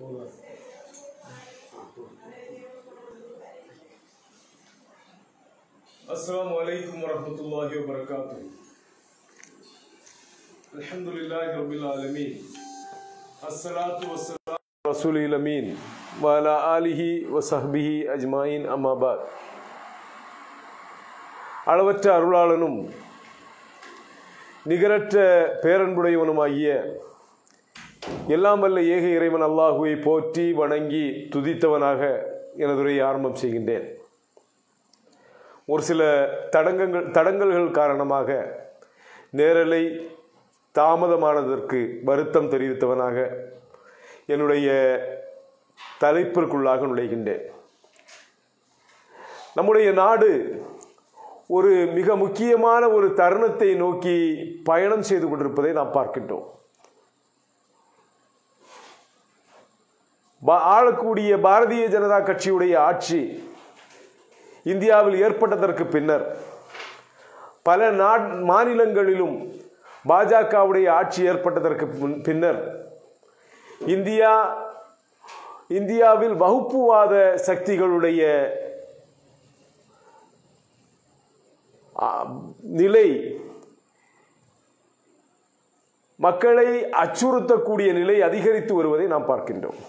السلام عليكم ورحمة الله وبركاته الحمد لله رب العالمين الصلاة والسلام على رسول الأمين وعلى آله وصحبه أجمعين أما بعد அளவற்ற அருளாளனும் நிகரற்ற பேரன்புடையவனுமாகிய எல்லாம் வல்ல ஏக இறைவன் அல்லாஹுவை போற்றி வணங்கி துதித்தவனாக எனதுரையை ஆரம்பம் செய்கின்றேன் ஒரு சில தடங்கங்கள் தடங்கல்கள் காரணமாக நேரலை தாமதமானதற்கு வருத்தம் தெரிவித்தவனாக என்னுடைய தலைப்பிற்குள்ளாக நுழைகின்றேன் நம்முடைய நாடு ஒரு மிக முக்கியமான ஒரு தருணத்தை நோக்கி பயணம் செய்து கொண்டிருப்பதை நாம் பார்க்கின்றோம் பா- ஆளக்கூடிய பாரதிய ஜனதா கட்சியுடைய ஆட்சி இந்தியாவில் ஏற்பட்டதற்கு பின்னர் பல நாட் மாநிலங்களிலும் பாஜகவுடைய ஆட்சி ஏற்பட்டதற்கு பின்- பின்னர் இந்தியா இந்தியாவில் வகுப்புவாத சக்திகளுடைய ஆ, நிலை மக்களை அச்சுறுத்தக்கூடிய நிலை அதிகரித்து வருவதை நாம் பார்க்கின்றோம்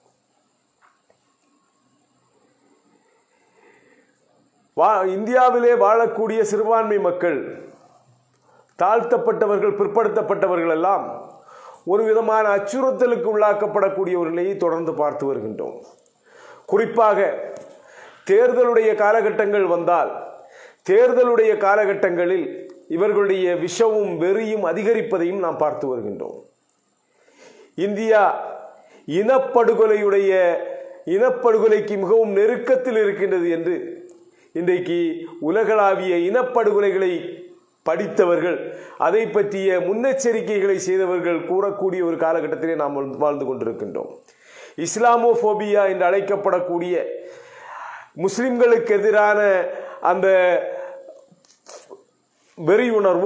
வா இந்தியாவிலே வாழக்கூடிய சிறுபான்மை மக்கள் தாழ்த்தப்பட்டவர்கள் பிற்படுத்தப்பட்டவர்கள் எல்லாம் ஒரு விதமான அச்சுறுத்தலுக்கு உள்ளாக்கப்படக்கூடிய ஒரு நிலையை தொடர்ந்து பார்த்து வருகின்றோம் குறிப்பாக தேர்தலுடைய காலகட்டங்கள் வந்தால் தேர்தலுடைய காலகட்டங்களில் இவர்களுடைய விஷமும் வெறியும் அதிகரிப்பதையும் நாம் பார்த்து வருகின்றோம் இந்தியா இனப்படுகொலையுடைய இனப்படுகொலைக்கு மிகவும் நெருக்கத்தில் இருக்கின்றது என்று இன்றைக்கு உலகளாவிய இனப்படுகொலைகளை படித்தவர்கள் அதை பற்றிய முன்னெச்சரிக்கைகளை செய்தவர்கள் கூறக்கூடிய ஒரு காலகட்டத்திலே நாம் வாழ்ந்து- வாழ்ந்து கொண்டிருக்கின்றோம் இஸ்லாமோபோபியா என்று அழைக்கப்படக்கூடிய முஸ்லிம்களுக்கு எதிரான அந்த வெறி உணர்வு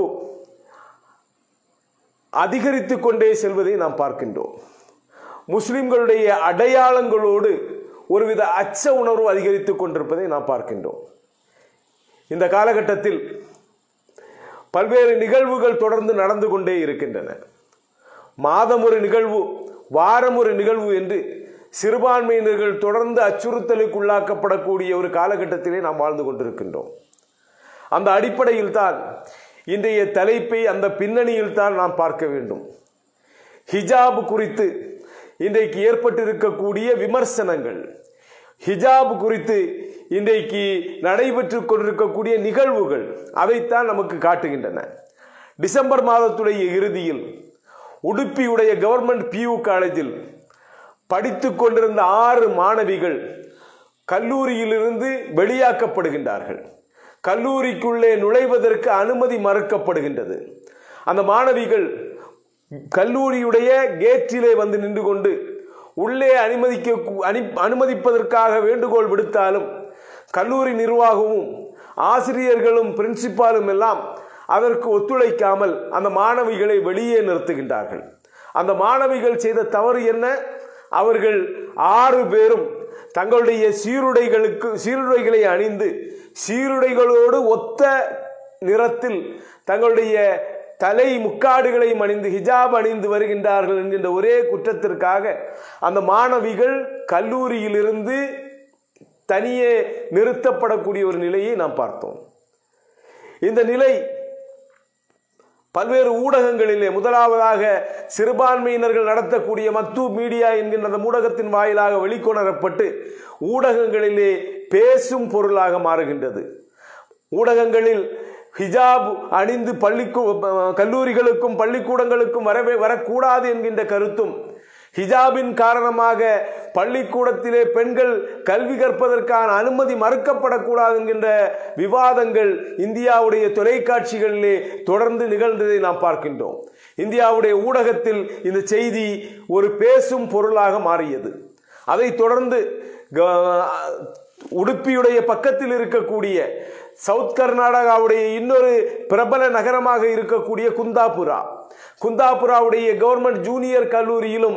அதிகரித்து கொண்டே செல்வதை நாம் பார்க்கின்றோம் முஸ்லிம்களுடைய அடையாளங்களோடு ஒருவித அச்ச உணர்வு அதிகரித்து கொண்டிருப்பதை நாம் பார்க்கின்றோம் இந்த காலகட்டத்தில் பல்வேறு நிகழ்வுகள் தொடர்ந்து நடந்து கொண்டே இருக்கின்றன மாதம் ஒரு நிகழ்வு வாரம் ஒரு நிகழ்வு என்று சிறுபான்மையினர்கள் தொடர்ந்து அச்சுறுத்தலுக்கு உள்ளாக்கப்படக்கூடிய ஒரு காலகட்டத்திலே நாம் வாழ்ந்து கொண்டிருக்கின்றோம் அந்த அடிப்படையில் தான் இன்றைய தலைப்பை அந்த பின்னணியில் தான் நாம் பார்க்க வேண்டும் ஹிஜாப் குறித்து இன்றைக்கு ஏற்பட்டிருக்கக்கூடிய விமர்சனங்கள் ஹிஜாப் குறித்து இன்றைக்கு நடைபெற்று கொண்டிருக்கக்கூடிய நிகழ்வுகள் அதைத்தான் நமக்கு காட்டுகின்றன டிசம்பர் மாதத்துடைய இறுதியில் உடுப்பியுடைய கவர்மெண்ட் பியூ காலேஜில் படித்து கொண்டிருந்த ஆறு மாணவிகள் கல்லூரியிலிருந்து வெளியாக்கப்படுகின்றார்கள் கல்லூரிக்குள்ளே நுழைவதற்கு அனுமதி மறுக்கப்படுகின்றது அந்த மாணவிகள் கல்லூரியுடைய கேட்டிலே வந்து நின்று கொண்டு உள்ளே அனுமதிக்க அனி அனுமதிப்பதற்காக வேண்டுகோள் விடுத்தாலும் கல்லூரி நிர்வாகமும் ஆசிரியர்களும் பிரின்சிபாலும் எல்லாம் அதற்கு ஒத்துழைக்காமல் அந்த மாணவிகளை வெளியே நிறுத்துகின்றார்கள் அந்த மாணவிகள் செய்த தவறு என்ன அவர்கள் ஆறு பேரும் தங்களுடைய சீருடைகளுக்கு சீருடைகளை அணிந்து சீருடைகளோடு ஒத்த நிறத்தில் தங்களுடைய தலை முக்காடுகளை அணிந்து ஹிஜாப் அணிந்து வருகின்றார்கள் என்கின்ற ஒரே குற்றத்திற்காக அந்த மாணவிகள் கல்லூரியிலிருந்து தனியே நிறுத்தப்படக்கூடிய ஒரு நிலையை நாம் பார்த்தோம் இந்த நிலை பல்வேறு ஊடகங்களிலே முதலாவதாக சிறுபான்மையினர்கள் நடத்தக்கூடிய மத்து மீடியா என்கின்ற அந்த ஊடகத்தின் வாயிலாக வெளிக்கொணரப்பட்டு ஊடகங்களிலே பேசும் பொருளாக மாறுகின்றது ஊடகங்களில் ஹிஜாப் அணிந்து பள்ளிக்கு கல்லூரிகளுக்கும் பள்ளிக்கூடங்களுக்கும் வரவே வரக்கூடாது என்கின்ற கருத்தும் ஹிஜாபின் காரணமாக பள்ளிக்கூடத்திலே பெண்கள் கல்வி கற்பதற்கான அனுமதி மறுக்கப்படக்கூடாது என்கின்ற விவாதங்கள் இந்தியாவுடைய தொலைக்காட்சிகளிலே தொடர்ந்து நிகழ்ந்ததை நாம் பார்க்கின்றோம் இந்தியாவுடைய ஊடகத்தில் இந்த செய்தி ஒரு பேசும் பொருளாக மாறியது அதைத் தொடர்ந்து க- உடுப்பியுடைய பக்கத்தில் இருக்கக்கூடிய சவுத் கர்நாடகாவுடைய இன்னொரு பிரபல நகரமாக இருக்கக்கூடிய குந்தாபுரா குந்தாபுராவுடைய கவர்மெண்ட் ஜூனியர் கல்லூரியிலும்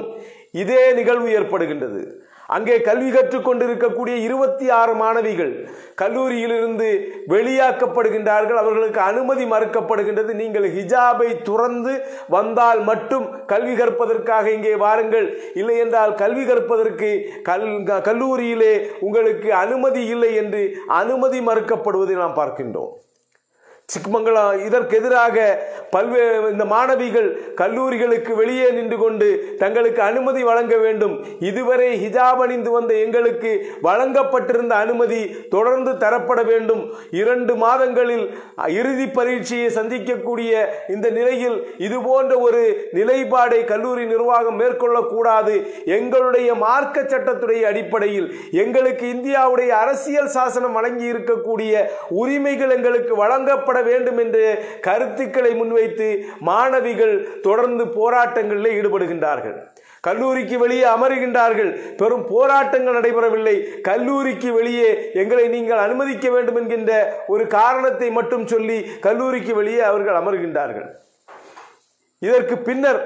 இதே நிகழ்வு ஏற்படுகின்றது அங்கே கல்வி கற்றுக் கொண்டிருக்கக்கூடிய இருபத்தி ஆறு மாணவிகள் கல்லூரியிலிருந்து வெளியாக்கப்படுகின்றார்கள் அவர்களுக்கு அனுமதி மறுக்கப்படுகின்றது நீங்கள் ஹிஜாபை துறந்து வந்தால் மட்டும் கல்வி கற்பதற்காக இங்கே வாருங்கள் இல்லை என்றால் கல்வி கற்பதற்கு கல் கல்லூரியிலே உங்களுக்கு அனுமதி இல்லை என்று அனுமதி மறுக்கப்படுவதை நாம் பார்க்கின்றோம் சிக்மங்களம் இதற்கு எதிராக பல்வேறு இந்த மாணவிகள் கல்லூரிகளுக்கு வெளியே நின்று கொண்டு தங்களுக்கு அனுமதி வழங்க வேண்டும் இதுவரை ஹிஜாப் அணிந்து வந்த எங்களுக்கு வழங்கப்பட்டிருந்த அனுமதி தொடர்ந்து தரப்பட வேண்டும் இரண்டு மாதங்களில் இறுதி பரீட்சையை சந்திக்கக்கூடிய இந்த நிலையில் இது போன்ற ஒரு நிலைப்பாடை கல்லூரி நிர்வாகம் மேற்கொள்ளக்கூடாது எங்களுடைய மார்க்க சட்டத்துடைய அடிப்படையில் எங்களுக்கு இந்தியாவுடைய அரசியல் சாசனம் வழங்கி இருக்கக்கூடிய உரிமைகள் எங்களுக்கு வழங்கப்பட வேண்டும் என்று கருத்துக்களை முன்வைத்து மாணவிகள் தொடர்ந்து போராட்டங்களில் ஈடுபடுகின்றார்கள் கல்லூரிக்கு வெளியே அமருகின்றார்கள் பெரும் போராட்டங்கள் நடைபெறவில்லை கல்லூரிக்கு வெளியே எங்களை நீங்கள் அனுமதிக்க வேண்டும் என்கின்ற ஒரு காரணத்தை மட்டும் சொல்லி கல்லூரிக்கு வெளியே அவர்கள் அமர்கின்றார்கள் இதற்கு பின்னர்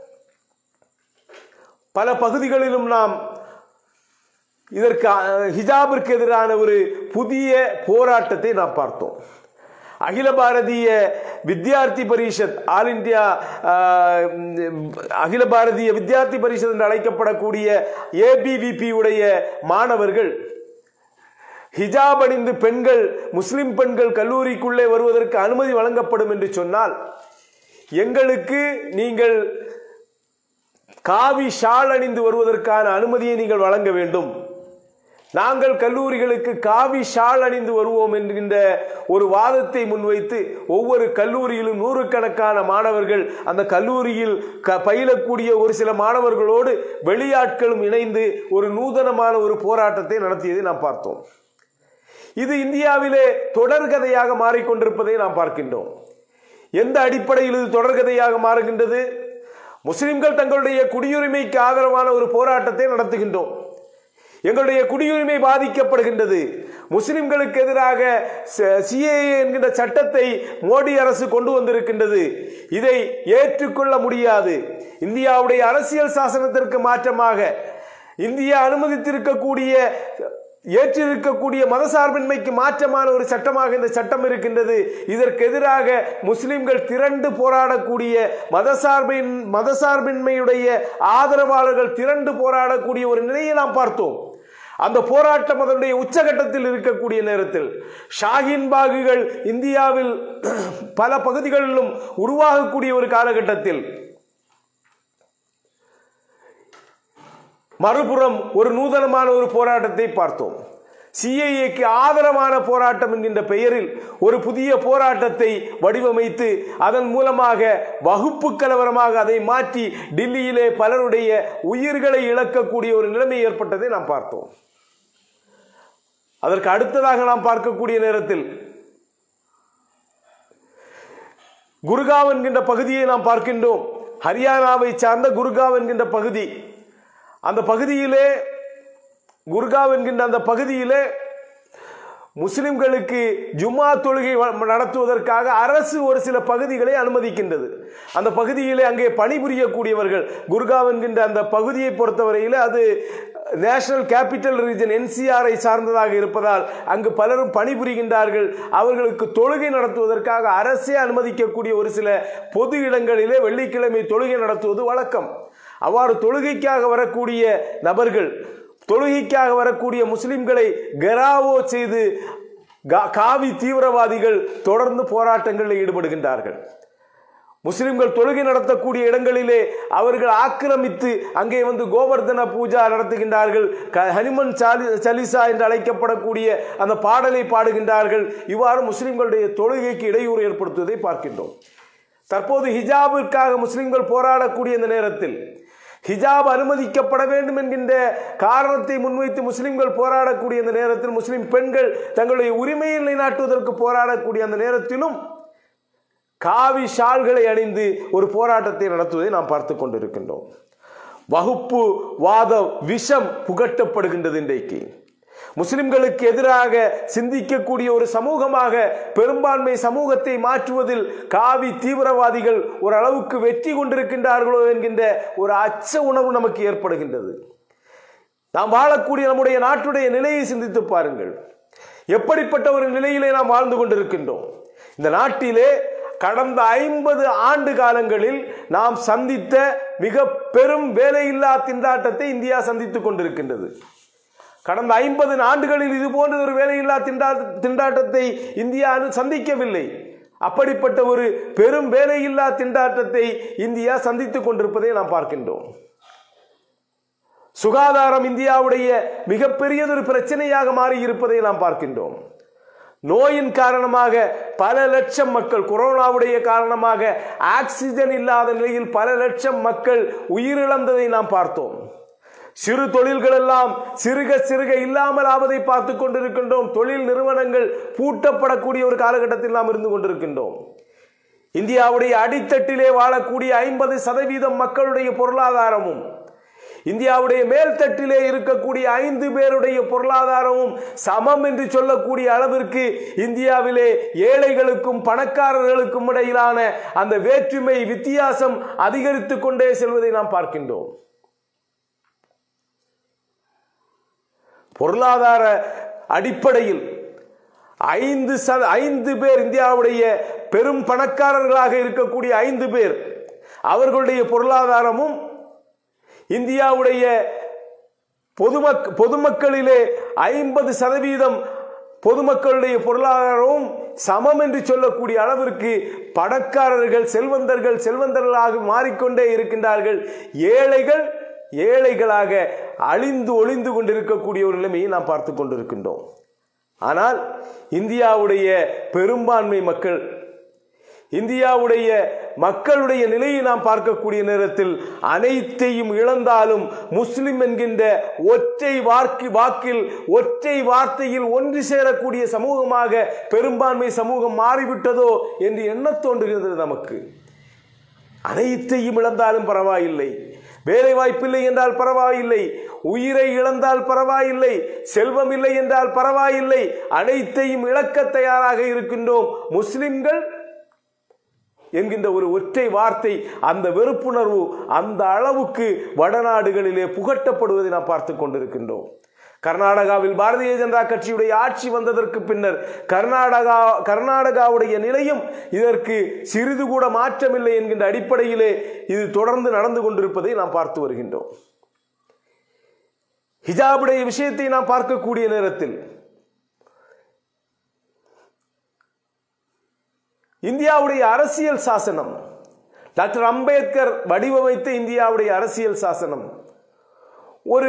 பல பகுதிகளிலும் நாம் இதற்கு அஹ், ஹிஜாபிற்கு எதிரான ஒரு புதிய போராட்டத்தை நாம் பார்த்தோம் அகில பாரதிய வித்யார்த்தி பரிஷத் ஆல் இந்தியா ஆஹ், அகில பாரதிய வித்யார்த்தி பரிஷத் என்று அழைக்கப்படக்கூடிய ஏபிவிபி உடைய மாணவர்கள் ஹிஜாப் அணிந்து பெண்கள் முஸ்லிம் பெண்கள் கல்லூரிக்குள்ளே வருவதற்கு அனுமதி வழங்கப்படும் என்று சொன்னால் எங்களுக்கு நீங்கள் காவி ஷால் அணிந்து வருவதற்கான அனுமதியை நீங்கள் வழங்க வேண்டும் நாங்கள் கல்லூரிகளுக்கு காவி ஷால் அணிந்து வருவோம் என்கின்ற ஒரு வாதத்தை முன்வைத்து ஒவ்வொரு கல்லூரியிலும் நூறுக்கணக்கான மாணவர்கள் அந்த கல்லூரியில் க பயிலக்கூடிய ஒரு சில மாணவர்களோடு வெளியாட்களும் இணைந்து ஒரு நூதனமான ஒரு போராட்டத்தை நடத்தியதை நாம் பார்த்தோம் இது இந்தியாவிலே தொடர்கதையாக மாறிக்கொண்டிருப்பதை நாம் பார்க்கின்றோம் எந்த அடிப்படையில் இது தொடர்கதையாக மாறுகின்றது முஸ்லிம்கள் தங்களுடைய குடியுரிமைக்கு ஆதரவான ஒரு போராட்டத்தை நடத்துகின்றோம் எங்களுடைய குடியுரிமை பாதிக்கப்படுகின்றது முஸ்லிம்களுக்கு எதிராக சிஏஏ என்கின்ற சட்டத்தை மோடி அரசு கொண்டு வந்திருக்கின்றது இதை ஏற்றுக்கொள்ள முடியாது இந்தியாவுடைய அரசியல் சாசனத்திற்கு மாற்றமாக இந்தியா அனுமதித்திருக்கக்கூடிய ஏற்றிருக்கக்கூடிய மதசார்பின்மைக்கு மாற்றமான ஒரு சட்டமாக இந்த சட்டம் இருக்கின்றது இதற்கு எதிராக முஸ்லிம்கள் திரண்டு போராடக்கூடிய மதசார்பின் மதசார்பின்மையுடைய ஆதரவாளர்கள் திரண்டு போராடக்கூடிய ஒரு நிலையை நாம் பார்த்தோம் அந்த போராட்டம் அதனுடைய உச்சகட்டத்தில் இருக்கக்கூடிய நேரத்தில் ஷாஹின் பாகுகள் இந்தியாவில் பல பகுதிகளிலும் உருவாகக்கூடிய ஒரு காலகட்டத்தில் மறுபுறம் ஒரு நூதனமான ஒரு போராட்டத்தை பார்த்தோம் சிஐஏக்கு ஆதரவான போராட்டம் என்கின்ற பெயரில் ஒரு புதிய போராட்டத்தை வடிவமைத்து அதன் மூலமாக வகுப்பு கலவரமாக அதை மாற்றி டில்லியிலே பலருடைய உயிர்களை இழக்கக்கூடிய ஒரு நிலைமை ஏற்பட்டதை நாம் பார்த்தோம் அதற்கு அடுத்ததாக நாம் பார்க்கக்கூடிய நேரத்தில் குருகாவ் என்கின்ற பகுதியை நாம் பார்க்கின்றோம் ஹரியானாவை சார்ந்த குருகாவ் என்கின்ற பகுதி அந்த பகுதியிலே குர்காவ் என்கின்ற அந்த பகுதியிலே முஸ்லிம்களுக்கு ஜும்மா தொழுகை வ- நடத்துவதற்காக அரசு ஒரு சில பகுதிகளை அனுமதிக்கின்றது அந்த பகுதியிலே அங்கே பணிபுரியக்கூடியவர்கள் குர்காவ் என்கின்ற அந்த பகுதியை பொறுத்தவரையில் அது நேஷனல் கேபிட்டல் ரீஜன் என்சிஆரை சார்ந்ததாக இருப்பதால் அங்கு பலரும் பணிபுரிகின்றார்கள் அவர்களுக்கு தொழுகை நடத்துவதற்காக அரசே அனுமதிக்கக்கூடிய ஒரு சில பொது இடங்களிலே வெள்ளிக்கிழமை தொழுகை நடத்துவது வழக்கம் அவ்வாறு தொழுகைக்காக வரக்கூடிய நபர்கள் தொழுகைக்காக வரக்கூடிய முஸ்லிம்களை கெராவோ செய்து கா- காவி தீவிரவாதிகள் தொடர்ந்து போராட்டங்களில் ஈடுபடுகின்றார்கள் முஸ்லிம்கள் தொழுகை நடத்தக்கூடிய இடங்களிலே அவர்கள் ஆக்கிரமித்து அங்கே வந்து கோவர்தன பூஜா நடத்துகின்றார்கள் க- ஹனுமன் சாலி சலிசா என்று அழைக்கப்படக்கூடிய அந்த பாடலை பாடுகின்றார்கள் இவ்வாறு முஸ்லிம்களுடைய தொழுகைக்கு இடையூறு ஏற்படுத்துவதை பார்க்கின்றோம் தற்போது ஹிஜாபிற்காக முஸ்லிம்கள் போராடக்கூடிய இந்த நேரத்தில் ஹிஜாப் அனுமதிக்கப்பட வேண்டும் என்கின்ற காரணத்தை முன்வைத்து முஸ்லிம்கள் போராடக்கூடிய இந்த நேரத்தில் முஸ்லிம் பெண்கள் தங்களுடைய உரிமையை நிலைநாட்டுவதற்கு போராடக்கூடிய அந்த நேரத்திலும் காவி ஷால்களை அணிந்து ஒரு போராட்டத்தை நடத்துவதை நாம் பார்த்து கொண்டிருக்கின்றோம் வகுப்பு வாத விஷம் புகட்டப்படுகின்றது இன்றைக்கு முஸ்லிம்களுக்கு எதிராக சிந்திக்கக்கூடிய ஒரு சமூகமாக பெரும்பான்மை சமூகத்தை மாற்றுவதில் காவி தீவிரவாதிகள் ஒரு அளவுக்கு வெற்றி கொண்டிருக்கின்றார்களோ என்கின்ற ஒரு அச்ச உணர்வு நமக்கு ஏற்படுகின்றது நாம் வாழக்கூடிய நம்முடைய நாட்டுடைய நிலையை சிந்தித்து பாருங்கள் எப்படிப்பட்ட ஒரு நிலையிலே நாம் வாழ்ந்து கொண்டிருக்கின்றோம் இந்த நாட்டிலே கடந்த ஐம்பது ஆண்டு காலங்களில் நாம் சந்தித்த மிக பெரும் வேலையில்லா திண்டாட்டத்தை இந்தியா சந்தித்துக் கொண்டிருக்கின்றது கடந்த ஐம்பது ஆண்டுகளில் இது போன்ற ஒரு வேலையில்லா திண்டா திண்டாட்டத்தை இந்தியா சந்திக்கவில்லை அப்படிப்பட்ட ஒரு பெரும் வேலையில்லா திண்டாட்டத்தை இந்தியா சந்தித்துக் கொண்டிருப்பதை நாம் பார்க்கின்றோம் சுகாதாரம் இந்தியாவுடைய மிகப்பெரியதொரு பிரச்சனையாக மாறி இருப்பதை நாம் பார்க்கின்றோம் நோயின் காரணமாக பல லட்சம் மக்கள் கொரோனாவுடைய காரணமாக ஆக்சிஜன் இல்லாத நிலையில் பல லட்சம் மக்கள் உயிரிழந்ததை நாம் பார்த்தோம் சிறு தொழில்கள் எல்லாம் சிறுக சிறுக இல்லாமல் ஆவதை பார்த்து கொண்டிருக்கின்றோம் தொழில் நிறுவனங்கள் பூட்டப்படக்கூடிய ஒரு காலகட்டத்தில் நாம் இருந்து கொண்டிருக்கின்றோம் இந்தியாவுடைய அடித்தட்டிலே வாழக்கூடிய ஐம்பது சதவீதம் மக்களுடைய பொருளாதாரமும் இந்தியாவுடைய மேல்தட்டிலே இருக்கக்கூடிய ஐந்து பேருடைய பொருளாதாரமும் சமம் என்று சொல்லக்கூடிய அளவிற்கு இந்தியாவிலே ஏழைகளுக்கும் பணக்காரர்களுக்கும் இடையிலான அந்த வேற்றுமை வித்தியாசம் அதிகரித்துக் கொண்டே செல்வதை நாம் பார்க்கின்றோம் பொருளாதார அடிப்படையில் ஐந்து சத ஐந்து பேர் இந்தியாவுடைய பெரும் பணக்காரர்களாக இருக்கக்கூடிய ஐந்து பேர் அவர்களுடைய பொருளாதாரமும் இந்தியாவுடைய பொதுமக் பொதுமக்களிலே ஐம்பது சதவீதம் பொதுமக்களுடைய பொருளாதாரமும் சமம் என்று சொல்லக்கூடிய அளவிற்கு பணக்காரர்கள் செல்வந்தர்கள் செல்வந்தர்களாக மாறிக்கொண்டே இருக்கின்றார்கள் ஏழைகள் ஏழைகளாக அழிந்து ஒளிந்து கொண்டிருக்கக்கூடிய ஒரு நிலைமையை நாம் பார்த்து கொண்டிருக்கின்றோம் ஆனால் இந்தியாவுடைய பெரும்பான்மை மக்கள் இந்தியாவுடைய மக்களுடைய நிலையை நாம் பார்க்கக்கூடிய நேரத்தில் அனைத்தையும் இழந்தாலும் முஸ்லிம் என்கின்ற ஒற்றை வாக்கு வாக்கில் ஒற்றை வார்த்தையில் ஒன்று சேரக்கூடிய சமூகமாக பெரும்பான்மை சமூகம் மாறிவிட்டதோ என்று எண்ண தோன்றுகிறது நமக்கு அனைத்தையும் இழந்தாலும் பரவாயில்லை வேலை வாய்ப்பில்லை என்றால் பரவாயில்லை உயிரை இழந்தால் பரவாயில்லை செல்வம் இல்லை என்றால் பரவாயில்லை அனைத்தையும் இழக்க தயாராக இருக்கின்றோம் முஸ்லிம்கள் என்கின்ற ஒரு ஒற்றை வார்த்தை அந்த வெறுப்புணர்வு அந்த அளவுக்கு வடநாடுகளிலே புகட்டப்படுவதை நாம் பார்த்து கொண்டிருக்கின்றோம் கர்நாடகாவில் பாரதிய ஜனதா கட்சியுடைய ஆட்சி வந்ததற்கு பின்னர் கர்நாடகா கர்நாடகாவுடைய நிலையும் இதற்கு சிறிது கூட மாற்றமில்லை என்கின்ற அடிப்படையிலே இது தொடர்ந்து நடந்து கொண்டிருப்பதை நாம் பார்த்து வருகின்றோம் ஹிஜாபுடைய விஷயத்தை நாம் பார்க்கக்கூடிய நேரத்தில் இந்தியாவுடைய அரசியல் சாசனம் டாக்டர் அம்பேத்கர் வடிவமைத்த இந்தியாவுடைய அரசியல் சாசனம் ஒரு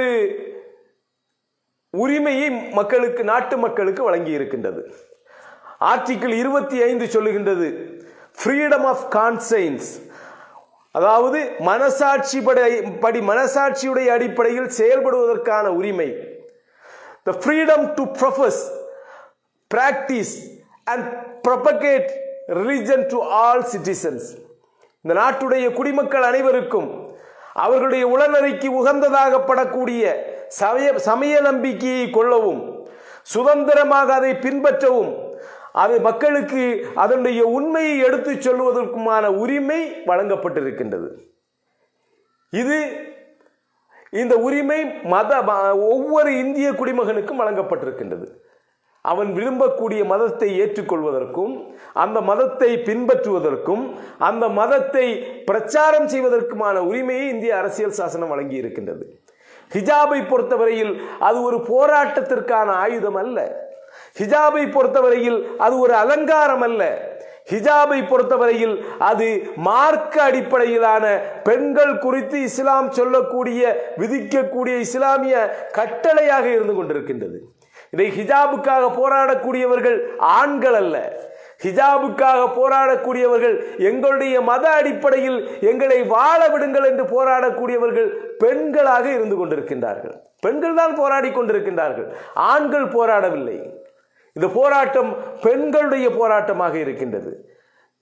உரிமையை மக்களுக்கு நாட்டு மக்களுக்கு வழங்கி இருக்கின்றது ஆர்டிகிள் இருபத்தி ஐந்து சொல்லுகின்றது ஃப்ரீடம் ஆஃப் கான்சைன்ஸ் அதாவது மனசாட்சி படி மனசாட்சியுடைய அடிப்படையில் செயல்படுவதற்கான உரிமை the freedom to profess practice and propagate religion to all citizens இந்த நாட்டுடைய குடிமக்கள் அனைவருக்கும் அவர்களுடைய உளநறைக்கு உகந்ததாகப்படக்கூடிய சமய சமய நம்பிக்கையை கொள்ளவும் சுதந்திரமாக அதை பின்பற்றவும் அது மக்களுக்கு அதனுடைய உண்மையை எடுத்துச் சொல்வதற்குமான உரிமை வழங்கப்பட்டிருக்கின்றது இது இந்த உரிமை மத ஒவ்வொரு இந்திய குடிமகனுக்கும் வழங்கப்பட்டிருக்கின்றது அவன் விரும்பக்கூடிய மதத்தை ஏற்றுக்கொள்வதற்கும் அந்த மதத்தை பின்பற்றுவதற்கும் அந்த மதத்தை பிரச்சாரம் செய்வதற்குமான உரிமையை இந்திய அரசியல் சாசனம் வழங்கி இருக்கின்றது ஹிஜாபை பொறுத்தவரையில் அது ஒரு போராட்டத்திற்கான ஆயுதம் அல்ல ஹிஜாபை பொறுத்தவரையில் அது ஒரு அலங்காரம் அல்ல ஹிஜாபை பொறுத்தவரையில் அது மார்க்க அடிப்படையிலான பெண்கள் குறித்து இஸ்லாம் சொல்லக்கூடிய விதிக்கக்கூடிய இஸ்லாமிய கட்டளையாக இருந்து கொண்டிருக்கின்றது இதை ஹிஜாபுக்காக போராடக்கூடியவர்கள் ஆண்கள் அல்ல ஹிஜாபுக்காக போராடக்கூடியவர்கள் எங்களுடைய மத அடிப்படையில் எங்களை வாழ விடுங்கள் என்று போராடக்கூடியவர்கள் பெண்களாக இருந்து கொண்டிருக்கின்றார்கள் பெண்கள் தான் போராடி கொண்டிருக்கின்றார்கள் ஆண்கள் போராடவில்லை இந்த போராட்டம் பெண்களுடைய போராட்டமாக இருக்கின்றது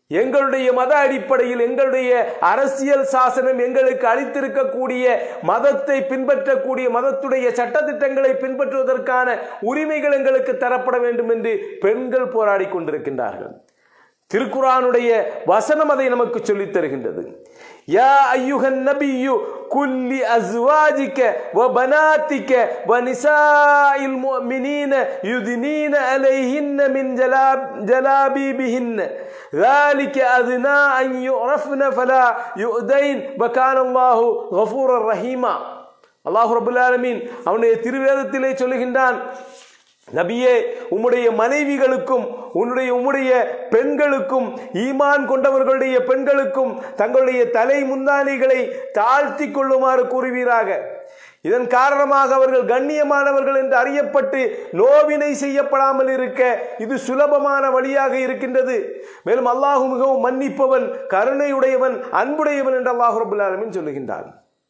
எங்களுடைய மத அடிப்படையில் எங்களுடைய அரசியல் சாசனம் எங்களுக்கு அளித்திருக்கக்கூடிய மதத்தை பின்பற்றக்கூடிய மதத்துடைய சட்டத்திட்டங்களை பின்பற்றுவதற்கான உரிமைகள் எங்களுக்கு தரப்பட வேண்டும் என்று பெண்கள் போராடி கொண்டிருக்கின்றார்கள் திருக்குரானுடைய வசனம் அதை நமக்கு சொல்லித் தருகின்றது யா ஐயுகன் நபியு குல்லி அஸ்வாஜிக்க வ பனாத்திக்க வ நிசாயில் முஃமினீன யுதினீன அலைஹின்ன மின் ஜலாப் ஜலாபீபிஹின்ன ذلك أدنى أن يعرفن فلا يؤذين وكان الله غفورا رحيما அல்லாஹ் ரபுல் ஆலமீன் அவனுடைய திருவேதத்திலே சொல்லுகின்றான் நபியே உம்முடைய மனைவிகளுக்கும் உன்னுடைய உம்முடைய பெண்களுக்கும் ஈமான் கொண்டவர்களுடைய பெண்களுக்கும் தங்களுடைய தலை முந்தானிகளை தாழ்த்தி கொள்ளுமாறு கூறுவீராக இதன் காரணமாக அவர்கள் கண்ணியமானவர்கள் என்று அறியப்பட்டு நோவினை செய்யப்படாமல் இருக்க இது சுலபமான வழியாக இருக்கின்றது மேலும் அல்லாஹு மிகவும் மன்னிப்பவன் கருணையுடையவன் அன்புடையவன் என்று அல்லாஹு ரபுல் ஆலமீன் சொல்லுகின்றான்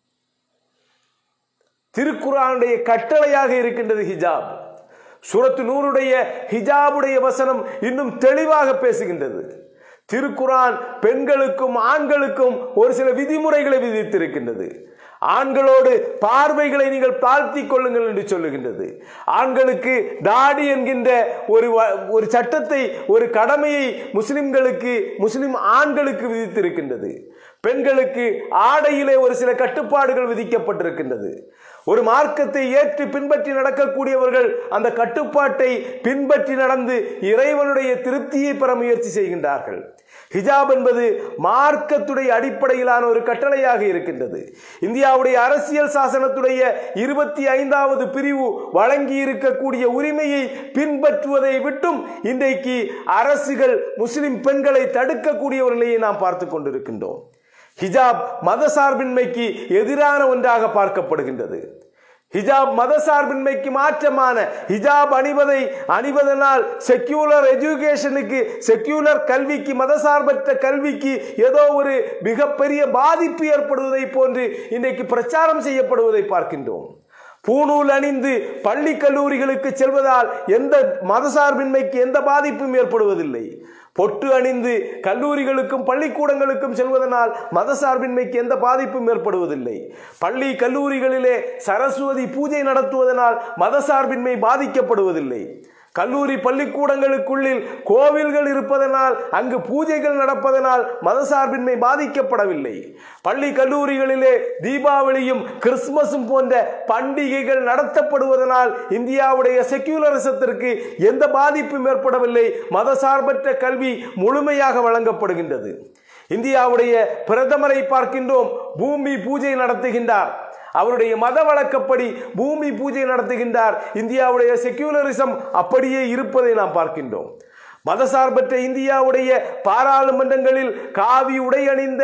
திருக்குறானுடைய கட்டளையாக இருக்கின்றது ஹிஜாப் சூரத்து நூறுடைய ஹிஜாபுடைய வசனம் இன்னும் தெளிவாக பேசுகின்றது திருக்குரான் பெண்களுக்கும் ஆண்களுக்கும் ஒரு சில விதிமுறைகளை விதித்திருக்கின்றது ஆண்களோடு பார்வைகளை நீங்கள் தாழ்த்தி கொள்ளுங்கள் என்று சொல்லுகின்றது ஆண்களுக்கு தாடி என்கின்ற ஒரு வ- ஒரு சட்டத்தை ஒரு கடமையை முஸ்லிம்களுக்கு முஸ்லிம் ஆண்களுக்கு விதித்திருக்கின்றது பெண்களுக்கு ஆடையிலே ஒரு சில கட்டுப்பாடுகள் விதிக்கப்பட்டிருக்கின்றது ஒரு மார்க்கத்தை ஏற்று பின்பற்றி நடக்கக்கூடியவர்கள் அந்த கட்டுப்பாட்டை பின்பற்றி நடந்து இறைவனுடைய திருப்தியை பெற முயற்சி செய்கின்றார்கள் ஹிஜாப் என்பது மார்க்கத்துடைய அடிப்படையிலான ஒரு கட்டளையாக இருக்கின்றது இந்தியாவுடைய அரசியல் சாசனத்துடைய இருபத்தி ஐந்தாவது பிரிவு வழங்கி இருக்கக்கூடிய உரிமையை பின்பற்றுவதை விட்டும் இன்றைக்கு அரசுகள் முஸ்லிம் பெண்களை தடுக்கக்கூடிய ஒரு நிலையை நாம் பார்த்து கொண்டிருக்கின்றோம் ஹிஜாப் மதசார்பின்மைக்கு எதிரான ஒன்றாக பார்க்கப்படுகின்றது ஹிஜாப் மதசார்பின்மைக்கு மாற்றமான ஹிஜாப் அணிவதை அணிவதனால் செக்யூலர் எஜுகேஷனுக்கு செக்யூலர் கல்விக்கு மதசார்பற்ற கல்விக்கு ஏதோ ஒரு மிகப்பெரிய பாதிப்பு ஏற்படுவதை போன்று இன்றைக்கு பிரச்சாரம் செய்யப்படுவதை பார்க்கின்றோம் பூணூல் அணிந்து பள்ளி கல்லூரிகளுக்கு செல்வதால் எந்த மதசார்பின்மைக்கு எந்த பாதிப்பும் ஏற்படுவதில்லை பொட்டு அணிந்து கல்லூரிகளுக்கும் பள்ளிக்கூடங்களுக்கும் செல்வதனால் மதசார்பின்மைக்கு எந்த பாதிப்பும் ஏற்படுவதில்லை பள்ளி கல்லூரிகளிலே சரஸ்வதி பூஜை நடத்துவதனால் மதசார்பின்மை பாதிக்கப்படுவதில்லை கல்லூரி பள்ளிக்கூடங்களுக்குள்ளில் கோவில்கள் இருப்பதனால் அங்கு பூஜைகள் நடப்பதனால் மதசார்பின்மை பாதிக்கப்படவில்லை பள்ளி கல்லூரிகளிலே தீபாவளியும் கிறிஸ்துமஸும் போன்ற பண்டிகைகள் நடத்தப்படுவதனால் இந்தியாவுடைய செக்யூலரிசத்திற்கு எந்த பாதிப்பும் ஏற்படவில்லை மதசார்பற்ற கல்வி முழுமையாக வழங்கப்படுகின்றது இந்தியாவுடைய பிரதமரை பார்க்கின்றோம் பூமி பூஜை நடத்துகின்றார் அவருடைய மத வழக்கப்படி பூமி பூஜை நடத்துகின்றார் இந்தியாவுடைய செக்யூலரிசம் அப்படியே இருப்பதை நாம் பார்க்கின்றோம் மதசார்பற்ற இந்தியாவுடைய பாராளுமன்றங்களில் காவி உடை அணிந்த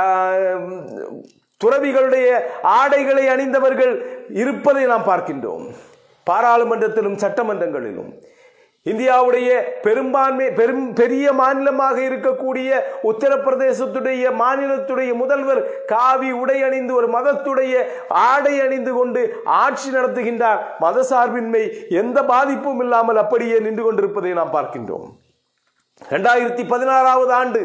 கா- துறவிகளுடைய ஆடைகளை அணிந்தவர்கள் இருப்பதை நாம் பார்க்கின்றோம் பாராளுமன்றத்திலும் சட்டமன்றங்களிலும் இந்தியாவுடைய பெரும்பான்மை பெரும் பெரிய மாநிலமாக இருக்கக்கூடிய உத்தரப்பிரதேசத்துடைய மாநிலத்துடைய முதல்வர் காவி உடை அணிந்து ஒரு மதத்துடைய ஆடை அணிந்து கொண்டு ஆட்சி நடத்துகின்றார் மதசார்பின்மை எந்த பாதிப்பும் இல்லாமல் அப்படியே நின்று கொண்டிருப்பதை நாம் பார்க்கின்றோம் இரண்டாயிரத்தி பதினாறாவது ஆண்டு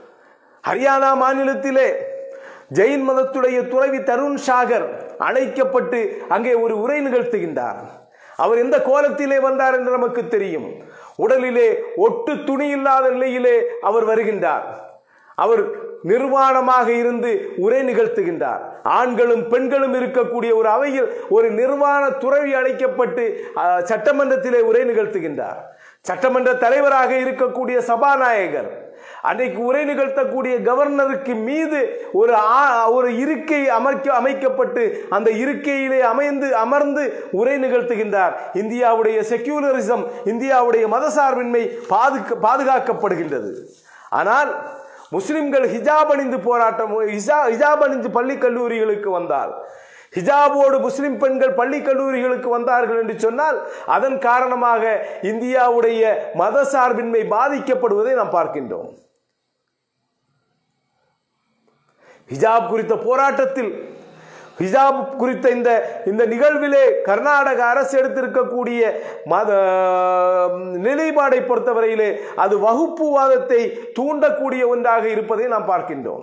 ஹரியானா மாநிலத்திலே ஜெயின் மதத்துடைய துறவி தருண் சாகர் அழைக்கப்பட்டு அங்கே ஒரு உரை நிகழ்த்துகின்றார் அவர் எந்த கோலத்திலே வந்தார் என்று நமக்கு தெரியும் உடலிலே ஒட்டு துணி இல்லாத நிலையிலே அவர் வருகின்றார் அவர் நிர்வாணமாக இருந்து உரை நிகழ்த்துகின்றார் ஆண்களும் பெண்களும் இருக்கக்கூடிய ஒரு அவையில் ஒரு நிர்வாண துறவி அழைக்கப்பட்டு அஹ், சட்டமன்றத்திலே உரை நிகழ்த்துகின்றார் சட்டமன்ற தலைவராக இருக்கக்கூடிய சபாநாயகர் அன்றைக்கு உரை நிகழ்த்தக்கூடிய கவர்னருக்கு மீது ஒரு ஆ- ஒரு இருக்கை அமைக்க அமைக்கப்பட்டு அந்த இருக்கையிலே அமைந்து அமர்ந்து உரை நிகழ்த்துகின்றார் இந்தியாவுடைய செக்யூலரிசம் இந்தியாவுடைய மதசார்பின்மை பாதுக பாதுகாக்கப்படுகின்றது ஆனால் முஸ்லிம்கள் ஹிஜாப் அணிந்து போராட்டம் ஹிஜா- ஹிஜாப் அணிந்து பள்ளி கல்லூரிகளுக்கு வந்தால் ஹிஜாபோடு முஸ்லிம் பெண்கள் பள்ளி கல்லூரிகளுக்கு வந்தார்கள் என்று சொன்னால் அதன் காரணமாக இந்தியாவுடைய மதசார்பின்மை பாதிக்கப்படுவதை நாம் பார்க்கின்றோம் ஹிஜாப் குறித்த போராட்டத்தில் ஹிஜாப் குறித்த இந்த இந்த நிகழ்விலே கர்நாடக அரசு எடுத்திருக்கக்கூடிய மத நிலைப்பாடை பொறுத்தவரையிலே அது வகுப்புவாதத்தை தூண்டக்கூடிய ஒன்றாக இருப்பதை நாம் பார்க்கின்றோம்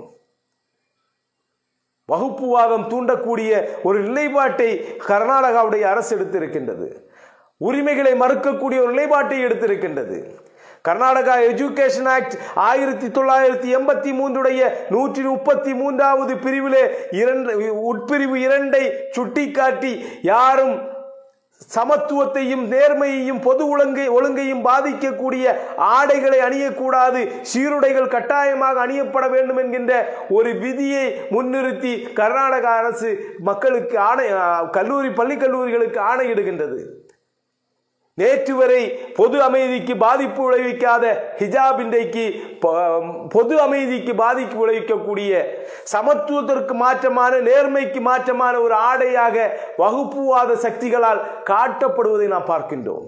வகுப்புவாதம் தூண்டக்கூடிய ஒரு நிலைப்பாட்டை கர்நாடகாவுடைய அரசு எடுத்திருக்கின்றது உரிமைகளை மறுக்கக்கூடிய ஒரு நிலைப்பாட்டை எடுத்திருக்கின்றது கர்நாடகா எஜுகேஷன் ஆக்ட் ஆயிரத்தி தொள்ளாயிரத்தி எண்பத்தி மூன்றுடைய நூற்றி முப்பத்தி மூன்றாவது பிரிவிலே இரண்டு உட்பிரிவு இரண்டை சுட்டிக்காட்டி யாரும் சமத்துவத்தையும் நேர்மையையும் பொது ஒழுங்கை ஒழுங்கையும் பாதிக்கக்கூடிய ஆடைகளை அணியக்கூடாது சீருடைகள் கட்டாயமாக அணியப்பட வேண்டும் என்கின்ற ஒரு விதியை முன்னிறுத்தி கர்நாடக அரசு மக்களுக்கு ஆணை கல்லூரி பள்ளி கல்லூரிகளுக்கு ஆணையிடுகின்றது நேற்று வரை பொது அமைதிக்கு பாதிப்பு விளைவிக்காத ஹிஜாப் இன்றைக்கு பொது அமைதிக்கு பாதிப்பு விளைவிக்கக்கூடிய சமத்துவத்திற்கு மாற்றமான நேர்மைக்கு மாற்றமான ஒரு ஆடையாக வகுப்புவாத சக்திகளால் காட்டப்படுவதை நாம் பார்க்கின்றோம்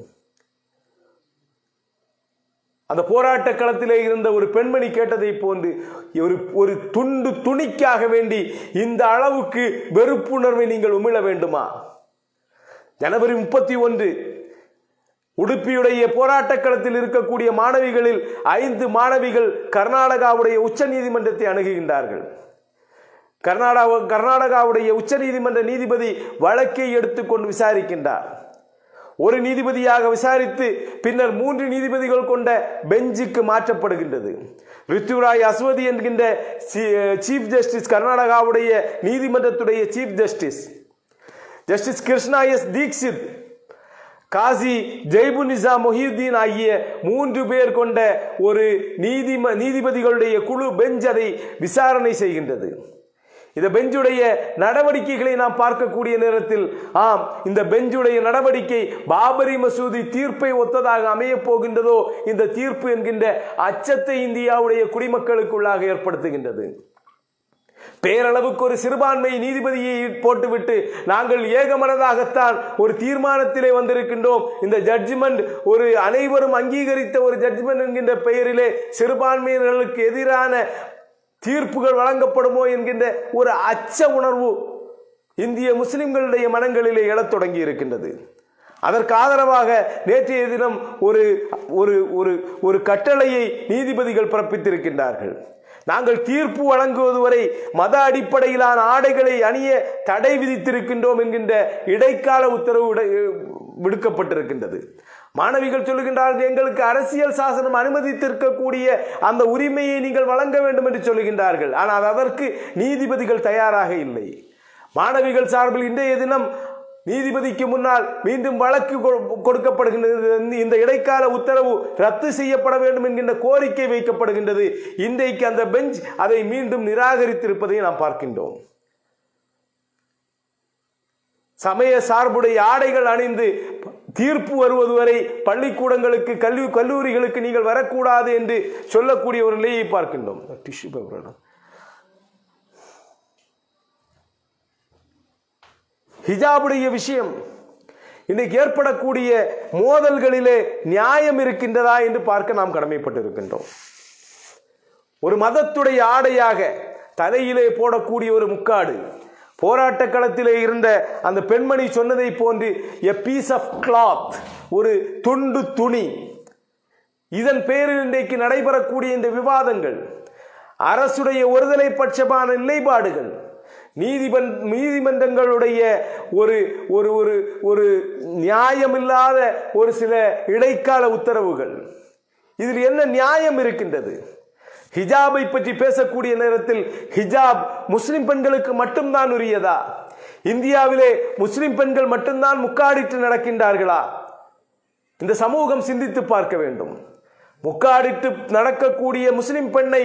அந்த போராட்ட களத்திலே இருந்த ஒரு பெண்மணி கேட்டதை போன்று ஒரு ஒரு துண்டு துணிக்காக வேண்டி இந்த அளவுக்கு வெறுப்புணர்வை நீங்கள் உமிழ வேண்டுமா ஜனவரி முப்பத்தி ஒன்று உடுப்பியுடைய போராட்ட களத்தில் இருக்கக்கூடிய மாணவிகளில் ஐந்து மாணவிகள் கர்நாடகாவுடைய உச்ச நீதிமன்றத்தை அணுகுகின்றார்கள் கர்நாடகா கர்நாடகாவுடைய உச்ச நீதிமன்ற நீதிபதி வழக்கை எடுத்துக்கொண்டு விசாரிக்கின்றார் ஒரு நீதிபதியாக விசாரித்து பின்னர் மூன்று நீதிபதிகள் கொண்ட பெஞ்சுக்கு மாற்றப்படுகின்றது ரித்துராய் அஸ்வதி என்கின்ற சீஃப் ஜஸ்டிஸ் கர்நாடகாவுடைய நீதிமன்றத்துடைய chief justice justice Krishna S Dixit Kazi Jaibunnisa Mohiuddin ஆகிய மூன்று பேர் கொண்ட ஒரு நீதி நீதிபதிகளுடைய குழு பெஞ்ச் அதை விசாரணை செய்கின்றது இந்த பெஞ்சுடைய நடவடிக்கைகளை நாம் பார்க்கக்கூடிய நேரத்தில் ஆம் இந்த பெஞ்சுடைய நடவடிக்கை பாபரி மசூதி தீர்ப்பை ஒத்ததாக அமையப் போகின்றதோ இந்த தீர்ப்பு என்கின்ற அச்சத்தை இந்தியாவுடைய குடிமக்களுக்குள்ளாக ஏற்படுத்துகின்றது பேரளவுக்கு ஒரு சிறுபான்மை நீதிபதியை போட்டுவிட்டு நாங்கள் ஏகமனதாகத்தான் ஒரு தீர்மானத்திலே வந்திருக்கின்றோம் இந்த ஜட்ஜ்மெண்ட் ஒரு அனைவரும் அங்கீகரித்த ஒரு ஜட்ஜ்மெண்ட் என்கின்ற பெயரிலே சிறுபான்மையினர்களுக்கு எதிரான தீர்ப்புகள் வழங்கப்படுமோ என்கின்ற ஒரு அச்ச உணர்வு இந்திய முஸ்லிம்களுடைய மனங்களிலே எழத் தொடங்கி இருக்கின்றது அதற்கு ஆதரவாக நேற்றைய தினம் ஒரு ஒரு ஒரு ஒரு கட்டளையை நீதிபதிகள் பிறப்பித்திருக்கின்றார்கள் நாங்கள் தீர்ப்பு வழங்குவது வரை மத அடிப்படையிலான ஆடைகளை அணிய தடை விதித்திருக்கின்றோம் என்கின்ற இடைக்கால உத்தரவு விடுக்கப்பட்டிருக்கின்றது மாணவிகள் சொல்லுகின்றார்கள் எங்களுக்கு அரசியல் சாசனம் அனுமதித்திருக்கக்கூடிய அந்த உரிமையை நீங்கள் வழங்க வேண்டும் என்று சொல்லுகின்றார்கள் ஆனால் அதற்கு நீதிபதிகள் தயாராக இல்லை மாணவிகள் சார்பில் இன்றைய தினம் நீதிபதிக்கு முன்னால் மீண்டும் வழக்கு கொடுக்கப்படுகின்றது இந்த இடைக்கால உத்தரவு ரத்து செய்யப்பட வேண்டும் என்கின்ற கோரிக்கை வைக்கப்படுகின்றது இன்றைக்கு அந்த பெஞ்ச் அதை மீண்டும் நிராகரித்திருப்பதை நாம் பார்க்கின்றோம் சமய சார்புடைய ஆடைகள் அணிந்து தீர்ப்பு வருவது வரை பள்ளிக்கூடங்களுக்கு கல்வி கல்லூரிகளுக்கு நீங்கள் வரக்கூடாது என்று சொல்லக்கூடிய ஒரு நிலையை பார்க்கின்றோம் டிஷ்யூ பேப்பர் ஹிஜாபுடைய விஷயம் இன்னைக்கு ஏற்படக்கூடிய மோதல்களிலே நியாயம் இருக்கின்றதா என்று பார்க்க நாம் கடமைப்பட்டிருக்கின்றோம் ஒரு மதத்துடைய ஆடையாக தலையிலே போடக்கூடிய ஒரு முக்காடு போராட்ட களத்திலே இருந்த அந்த பெண்மணி சொன்னதை போன்று எ பீஸ் ஆஃப் கிளாத் ஒரு துண்டு துணி இதன் பேரில் இன்றைக்கு நடைபெறக்கூடிய இந்த விவாதங்கள் அரசுடைய ஒருதலை பட்சமான நிலைப்பாடுகள் நீதிமன் நீதிமன்றங்களுடைய ஒரு ஒரு ஒரு ஒரு நியாயமில்லாத ஒரு சில இடைக்கால உத்தரவுகள் இதில் என்ன நியாயம் இருக்கின்றது ஹிஜாபை பற்றி பேசக்கூடிய நேரத்தில் ஹிஜாப் முஸ்லிம் பெண்களுக்கு மட்டும்தான் உரியதா இந்தியாவிலே முஸ்லிம் பெண்கள் மட்டும்தான் முக்காடிட்டு நடக்கின்றார்களா இந்த சமூகம் சிந்தித்து பார்க்க வேண்டும் முக்காடிட்டு நடக்கக்கூடிய முஸ்லிம் பெண்ணை